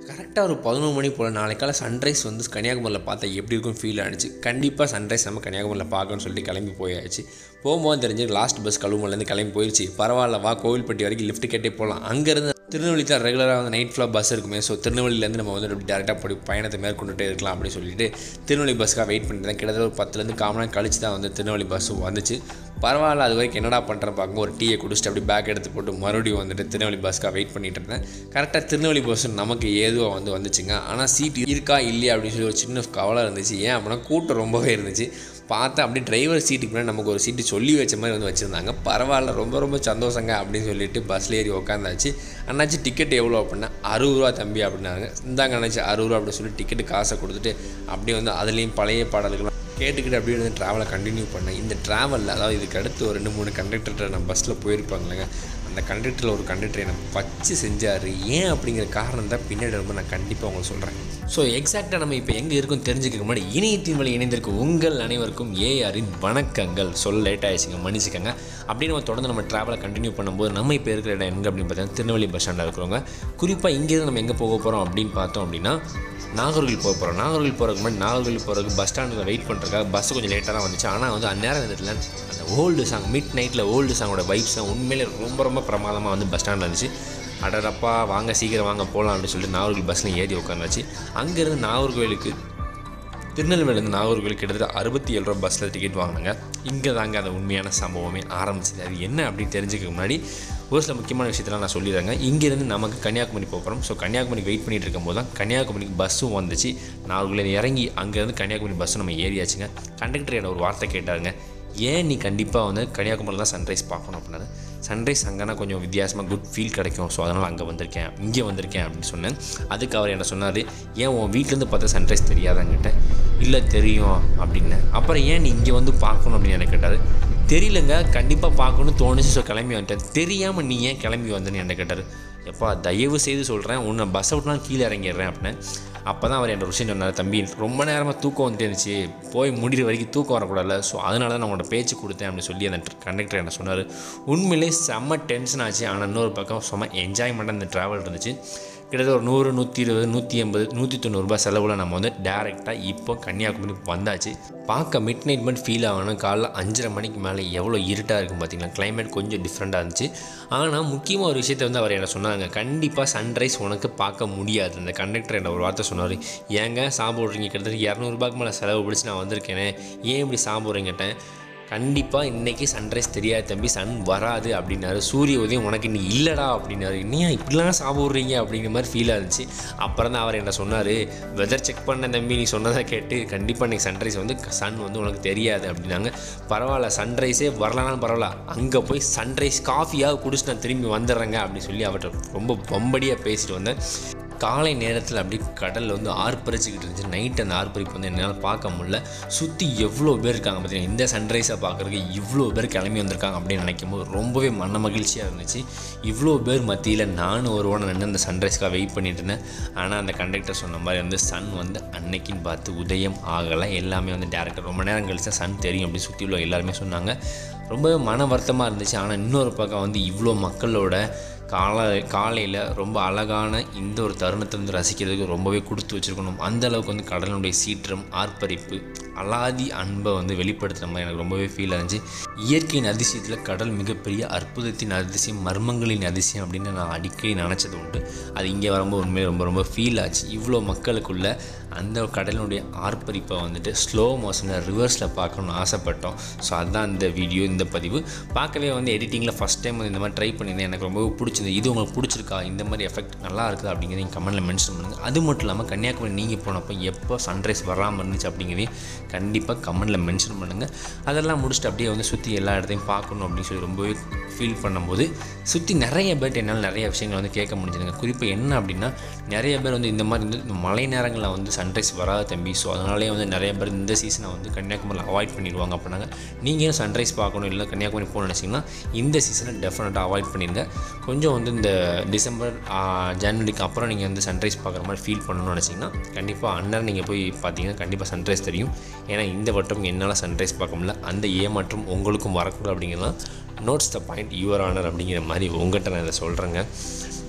கரெக்டாக ஒரு பதினொரு மணி போல் நாளைக்கால சன்ரைஸ் வந்து கன்னியாகுமரியில் பார்த்தா எப்படி இருக்கும் ஃபீல் ஆனிச்சு கண்டிப்பாக சன்ரைஸ் நம்ம கன்னியாகுமரியில் பார்க்கணும்னு சொல்லிட்டு கிளம்பி போயாச்சு போகும்போது தெரிஞ்சு லாஸ்ட் பஸ் கழுவுமலேருந்து கிளம்பி போயிடுச்சு பரவாயில்ல வா கோவில்பட்டி வரைக்கும் லிஃப்ட் கேட்டே போகலாம் அங்கேருந்து திருநெல்வேலி தான் ரெகுலராக வந்து நைட் ஃபுல்லாக பஸ் இருக்குமே ஸோ திருநெல்வேலியிலேருந்து நம்ம வந்து டேரெக்டாக போய் பயணத்தை மேற்கொண்டுட்டே இருக்கலாம் அப்படின்னு சொல்லிட்டு திருநெல்வேலி பஸ்க்காக வெயிட் பண்ணிட்டு தான் கிட்டத்தட்ட ஒரு பத்துலேருந்து காமனாக கழிச்சு தான் வந்து திருநெல்வேலி பஸ் வந்துச்சு பரவாயில்ல அது வரைக்கும் என்னடா பண்ணுறேன் பார்க்கும் ஒரு டீயை குடிச்சிட்டு அப்படி பேக் எடுத்து போட்டு மறுபடியும் வந்துட்டு திருநெல்வேலி பஸ்க்காக வெயிட் பண்ணிட்டு இருந்தேன் கரெக்டாக திருநெல்வேலி பஸ் நமக்கு ஏதுவாக வந்து வந்துச்சுங்க ஆனால் சீட் இருக்கா இல்லையா அப்படின்னு சொல்லி ஒரு சின்ன கவலை இருந்துச்சு ஏன் அப்படின்னா கூட்டம் ரொம்பவே இருந்துச்சு பார்த்தா அப்படியே டிரைவர் சீட்டுக்கு முன்னாடி நமக்கு ஒரு சீட்டு சொல்லி வச்ச மாதிரி வந்து வச்சுருந்தாங்க பரவாயில்ல ரொம்ப ரொம்ப சந்தோஷங்க அப்படின்னு சொல்லிட்டு பஸ்ஸில் ஏறி உட்காந்தாச்சு அண்ணாச்சி டிக்கெட் எவ்வளோ அப்படின்னா அறுபது ரூபா தம்பி அப்படின்னாங்க இந்தாங்க அண்ணாச்சி அறுபது ரூபா அப்படின்னு சொல்லி டிக்கெட்டு காசை கொடுத்துட்டு அப்படியே வந்து அதுலேயும் பழைய பாடல்கள்லாம் கேட்டுக்கிட்டு அப்படியே வந்து ட்ராவலை கண்டினியூ பண்ணேன் இந்த ட்ராவலில் அதாவது இதுக்கு அடுத்து ஒரு ரெண்டு மூணு கண்டக்டர்கிட்ட நான் பஸ்ஸில் போயிருப்பாங்களேங்க அந்த கண்டக்டரில் ஒரு கண்டக்டர் என்னை வச்சு செஞ்சார் ஏன் அப்படிங்கிற காரணம் தான் பின்னாடி ரொம்ப நான் கண்டிப்பாக உங்களுக்கு சொல்கிறேன் ஸோ எக்ஸாக்டாக நம்ம இப்போ எங்கே இருக்கோம் தெரிஞ்சுக்க முன்னாடி இணையத்தின் வழி இணைந்திருக்கும் உங்கள் அனைவருக்கும் ஏஆரின் வணக்கங்கள் சொல்ல லேட் ஆயிடுச்சுங்க மன்னிச்சுக்கங்க அப்படின்னு நம்ம தொடர்ந்து நம்ம ட்ராவலை கண்டினியூ பண்ணும்போது நம்ம இப்போ இருக்கிற இடம் எங்கே அப்படின்னு பார்த்தீங்கன்னா திருநெல்வேலி பஸ் ஸ்டாண்டில் இருக்கிறவங்க குறிப்பாக இங்கேருந்து நம்ம எங்கே போக போகிறோம் அப்படின்னு பார்த்தோம் அப்படின்னா நாகர்கோவில் போக போகிறோம் நாகர்கோவில் போகிறதுக்கு முன்னாடி நாகர்கோவில் போகிறதுக்கு பஸ் ஸ்டாண்டில் வெயிட் பண்ணுறதுக்காக பஸ் கொஞ்சம் லேட்டாக தான் வந்துச்சு ஆனால் வந்து அந்நேரம் நேரத்தில் அந்த ஓல்டு சாங் மிட் நைட்டில் ஓல்டு சாங்கோட வைப்ஸ் தான் உண்மையிலே ரொம்ப ரொம்ப பிரமாதமாக வந்து பஸ் ஸ்டாண்டில் இருந்துச்சு அடடப்பா வாங்க சீக்கிரம் வாங்க போகலாம் அப்படின்னு சொல்லிட்டு நாகர்கோவில் பஸ்ஸில் ஏறி உட்காந்தாச்சு அங்கேருந்து நாகர்கோவிலுக்கு திருநெல்வேலியிலேருந்து நாகர்கோவில் கிட்டத்தட்ட அறுபத்தி ஏழு ரூபா பஸ்ஸில் டிக்கெட் வாங்கினாங்க இங்கே தாங்க அந்த உண்மையான சம்பவமே ஆரம்பிச்சது அது என்ன அப்படின்னு தெரிஞ்சுக்க முன்னாடி ஒரு சில முக்கியமான விஷயத்தெல்லாம் நான் சொல்லிடுறேங்க இங்கேருந்து நமக்கு கன்னியாகுமரி போகிறோம் ஸோ கன்னியாகுமரிக்கு வெயிட் பண்ணிட்டு இருக்கும்போது தான் கன்னியாகுமரிக்கு பஸ்ஸும் வந்துச்சு நாகர்கோவில் இறங்கி அங்கேருந்து கன்னியாகுமரி பஸ்ஸும் நம்ம ஏறியாச்சுங்க கண்டக்டர் என்ன ஒரு வார்த்தை கேட்டாருங்க ஏன் நீ கண்டிப்பாக வந்து கன்னியாகுமரியில் தான் சன்ரைஸ் பார்க்கணும் அப்படின்னாரு சன்ரைஸ் அங்கேனா கொஞ்சம் வித்தியாசமாக குட் ஃபீல் கிடைக்கும் ஸோ அதனால் அங்கே வந்திருக்கேன் இங்கே வந்திருக்கேன் அப்படின்னு சொன்னேன் அதுக்கு அவர் என்ன சொன்னார் ஏன் உன் வீட்டிலேருந்து பார்த்தா சன்ரைஸ் தெரியாதாங்கிட்ட இல்லை தெரியும் அப்படின்னு அப்புறம் ஏன் நீ இங்கே வந்து பார்க்கணும் அப்படின்னு எனக்கு கேட்டார் தெரியலங்க கண்டிப்பாக பார்க்கணும்னு தோணுச்சு ஸோ கிளம்பி வந்துட்டேன் தெரியாமல் நீ ஏன் கிளம்பி வந்தேன்னு என்ன கேட்டார் எப்பா தயவு செய்து சொல்கிறேன் உன்னை பஸ் விட்டுலாம் கீழே இறங்கிடுறேன் அப்படின்னு அப்போ தான் அவர் என்ன ஒரு விஷயம் சொன்னார் தம்பி ரொம்ப நேரமாக தூக்கம் வந்துட்டு இருந்துச்சு போய் முடிகிற வரைக்கும் தூக்கம் வரக்கூடாதுல ஸோ அதனால தான் நான் உங்களோட பேச்சு கொடுத்தேன் அப்படின்னு சொல்லி அந்த கண்டக்டர் என்ன சொன்னார் உண்மையிலே செம்ம டென்ஷன் ஆச்சு ஆனால் இன்னொரு பக்கம் செம்ம என்ஜாய்மெண்ட்டாக அந்த ட்ராவல் இருந்துச்சு கிட்டத்தட்ட ஒரு நூறு நூற்றி இருபது நூற்றி எண்பது நூற்றி தொண்ணூறுபா செலவில் நம்ம வந்து டேரெக்டாக இப்போ கன்னியாகுமரி வந்தாச்சு பார்க்க மிட் நைட் மட்டும் ஃபீல் ஆகணும் காலைல அஞ்சரை மணிக்கு மேலே எவ்வளோ இருட்டாக இருக்கும் பார்த்தீங்களா கிளைமேட் கொஞ்சம் டிஃப்ரெண்ட்டாக இருந்துச்சு ஆனால் முக்கியமாக ஒரு விஷயத்தை வந்து அவர் என்ன சொன்னாங்க கண்டிப்பாக சன்ரைஸ் உனக்கு பார்க்க முடியாது அந்த கண்டக்டர் என்ன ஒரு வார்த்தை சொன்னார் ஏங்க சாப்பிட்றீங்க கிட்டத்தட்ட இரநூறுபாய்க்கு மேலே செலவு பிடிச்சி நான் வந்திருக்கேனே ஏன் இப்படி சாப்பிட்றீங்கட்டேன் கண்டிப்பாக இன்றைக்கி சன்ரைஸ் தெரியாது தம்பி சன் வராது அப்படின்னாரு சூரிய உதயம் உனக்கு இன்னைக்கு இல்லைடா அப்படின்னாரு இன்னையா இப்படிலாம் சாப்பிட்றீங்க அப்படிங்கிற மாதிரி ஃபீல் ஆச்சு அப்புறம் தான் அவர் என்ன சொன்னார் வெதர் செக் பண்ண தம்பி நீ சொன்னதை கேட்டு கண்டிப்பாக இன்றைக்கி சன்ரைஸ் வந்து சன் வந்து உனக்கு தெரியாது அப்படின்னாங்க பரவாயில்ல சன்ரைஸே வரலனாலும் பரவாயில்ல அங்கே போய் சன்ரைஸ் காஃபியாக குடிச்சு நான் திரும்பி வந்துடுறேங்க அப்படின்னு சொல்லி அவர்கிட்ட ரொம்ப பம்படியாக பேசிட்டு வந்தேன் காலை நேரத்தில் அப்படி கடலில் வந்து ஆர்ப்பரிச்சுக்கிட்டு இருந்துச்சு நைட் அந்த ஆர்ப்பரிப்பு வந்து என்னால் பார்க்க முடியல சுற்றி எவ்வளோ பேர் இருக்காங்க பார்த்தீங்கன்னா இந்த சன்ரைஸை பார்க்குறதுக்கு இவ்வளோ பேர் கிளம்பி வந்திருக்காங்க அப்படின்னு நினைக்கும் போது ரொம்பவே மன மகிழ்ச்சியாக இருந்துச்சு இவ்வளோ பேர் மத்தியில் நானும் ஒரு ஓட நின்று அந்த சன்ரைஸ்க்காக வெயிட் பண்ணிட்டு இருந்தேன் ஆனால் அந்த கண்டக்டர் சொன்ன மாதிரி வந்து சன் வந்து அன்னைக்குன்னு பார்த்து உதயம் ஆகலை எல்லாமே வந்து டேரக்டர் ரொம்ப நேரம் கழிச்சு சன் தெரியும் அப்படின்னு சுற்றி உள்ள எல்லாருமே சொன்னாங்க ரொம்பவே மன வருத்தமாக இருந்துச்சு ஆனால் இன்னொரு பக்கம் வந்து இவ்வளோ மக்களோட காலை காலையில் ரொம்ப அழகான இந்த ஒரு தருணத்தை வந்து ரசிக்கிறதுக்கு ரொம்பவே கொடுத்து வச்சுருக்கணும் அந்த அளவுக்கு வந்து கடலுடைய சீற்றம் ஆர்ப்பரிப்பு அலாதி அன்பை வந்து வெளிப்படுத்துகிற மாதிரி எனக்கு ரொம்பவே ஃபீல் ஆச்சு இயற்கையின் அதிசயத்தில் கடல் மிகப்பெரிய அற்புதத்தின் அதிசயம் மர்மங்களின் அதிசயம் அப்படின்னு நான் அடிக்கடி நினச்சது உண்டு அது இங்கே வரும்போது உண்மையை ரொம்ப ரொம்ப ஃபீல் ஆச்சு இவ்வளோ மக்களுக்குள்ள அந்த கடலினுடைய ஆர்ப்பரிப்பை வந்துட்டு ஸ்லோ மோஷனில் ரிவர்ஸில் பார்க்கணும்னு ஆசைப்பட்டோம் ஸோ அதுதான் இந்த வீடியோ இந்த பதிவு பார்க்கவே வந்து எடிட்டிங்கில் ஃபஸ்ட் டைம் வந்து இந்த மாதிரி ட்ரை பண்ணியிருந்தேன் எனக்கு ரொம்பவே பிடிச்சிருந்தது இது உங்களுக்கு பிடிச்சிருக்கா இந்த மாதிரி எஃபெக்ட் நல்லா இருக்குது அப்படிங்கிறத நீங்கள் கமெண்ட்டில் மென்ஷன் பண்ணுங்கள் அது மட்டும் இல்லாமல் கன்னியாகுமரி நீங்கள் போனப்போ எப்போ சன்ரைஸ் வராமல் இருந்துச்சு அப்படிங்கிறதையும் கண்டிப்பாக கமெண்ட்டில் மென்ஷன் பண்ணுங்கள் அதெல்லாம் முடிச்சுட்டு அப்படியே வந்து சுற்றி எல்லா இடத்தையும் பார்க்கணும் அப்படின்னு சொல்லி ரொம்பவே ஃபீல் பண்ணும்போது சுற்றி நிறைய பேர்ட்டு என்னால் நிறைய விஷயங்கள் வந்து கேட்க முடிஞ்சதுங்க குறிப்பாக என்ன அப்படின்னா நிறைய பேர் வந்து இந்த மாதிரி வந்து இந்த மழை நேரங்களில் வந்து சன்ரைஸ் வராது தம்பி ஸோ அதனாலே வந்து நிறைய பேர் இந்த சீசனை வந்து கன்னியாகுமரியில் அவாய்ட் பண்ணிடுவாங்க அப்படின்னாங்க நீங்கள் சன்ரைஸ் பார்க்கணும் இல்லை கன்னியாகுமரி போகணும்னு நினச்சிங்கன்னா இந்த சீசனை டெஃபினட்டாக அவாய்ட் பண்ணிடுங்க கொஞ்சம் வந்து இந்த டிசம்பர் ஜனவரிக்கு அப்புறம் நீங்கள் வந்து சன்ரைஸ் பார்க்குற மாதிரி ஃபீல் பண்ணணும்னு நினச்சிங்கன்னா கண்டிப்பாக அன்னர் நீங்கள் போய் பார்த்தீங்கன்னா கண்டிப்பாக சன்ரைஸ் தெரியும் ஏன்னா இந்த வட்டம் என்னால் சன்ரைஸ் பார்க்க முடியல அந்த ஏமாற்றம் உங்களுக்கும் வரக்கூடாது அப்படிங்கிறலாம் notes the point your honour அப்படிங்கிற மாதிரி உங்கள்கிட்ட நான் இதை சொல்கிறேங்க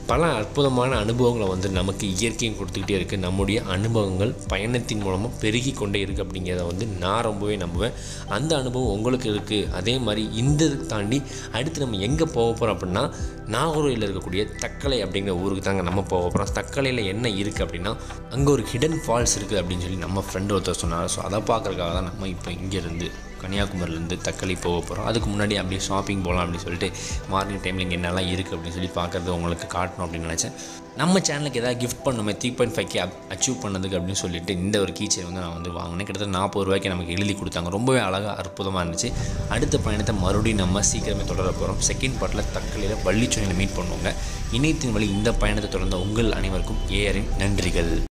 பல அற்புதமான அனுபவங்களை வந்து நமக்கு இயற்கையும் கொடுத்துக்கிட்டே இருக்குது நம்முடைய அனுபவங்கள் பயணத்தின் மூலமாக பெருகி கொண்டே இருக்குது அப்படிங்கிறத வந்து நான் ரொம்பவே நம்புவேன் அந்த அனுபவம் உங்களுக்கு இருக்குது அதே மாதிரி இந்த இதுக்கு தாண்டி அடுத்து நம்ம எங்கே போக போகிறோம் அப்படின்னா நாகூரில் இருக்கக்கூடிய தக்கலை அப்படிங்கிற ஊருக்கு தாங்க நம்ம போக போகிறோம் தக்கலையில் என்ன இருக்குது அப்படின்னா அங்கே ஒரு ஹிடன் ஃபால்ஸ் இருக்குது அப்படின்னு சொல்லி நம்ம ஃப்ரெண்டு ஒருத்தர் சொன்னார் ஸோ அதை பார்க்குறதுக்காக தான் நம்ம இப்போ இங்கேருந்து கன்னியாகுமரியிலேருந்து தக்கலை போக போகிறோம் அதுக்கு முன்னாடி அப்படியே ஷாப்பிங் போகலாம் அப்படின்னு சொல்லிட்டு மார்னிங் டைமில் இங்கே என்னெல்லாம் இருக்குது அப்படின்னு சொல்லி பார்க்குறது உங்களுக்கு காட்டணும் அப்படின்னு நினச்சேன் நம்ம சேனலுக்கு ஏதாவது கிஃப்ட் பண்ணுமே three point five K achieve பண்ணதுக்கு அப்படின்னு சொல்லிட்டு இந்த ஒரு கீச்சை வந்து நான் வந்து வாங்கினேன் கிட்டத்தட்ட நாற்பது ரூபாய்க்கு நமக்கு எழுதி கொடுத்தாங்க ரொம்பவே அழகாக அற்புதமாக இருந்துச்சு அடுத்த பயணத்தை மறுபடியும் நம்ம சீக்கிரமே தொடர போகிறோம் செகண்ட் பார்ட்டில் தக்கலையில் வள்ளிச்சோனையில் மீட் பண்ணுவோங்க இணையத்தின் வழி இந்த பயணத்தை தொடர்ந்த உங்கள் அனைவருக்கும் ஏஆரின் நன்றிகள்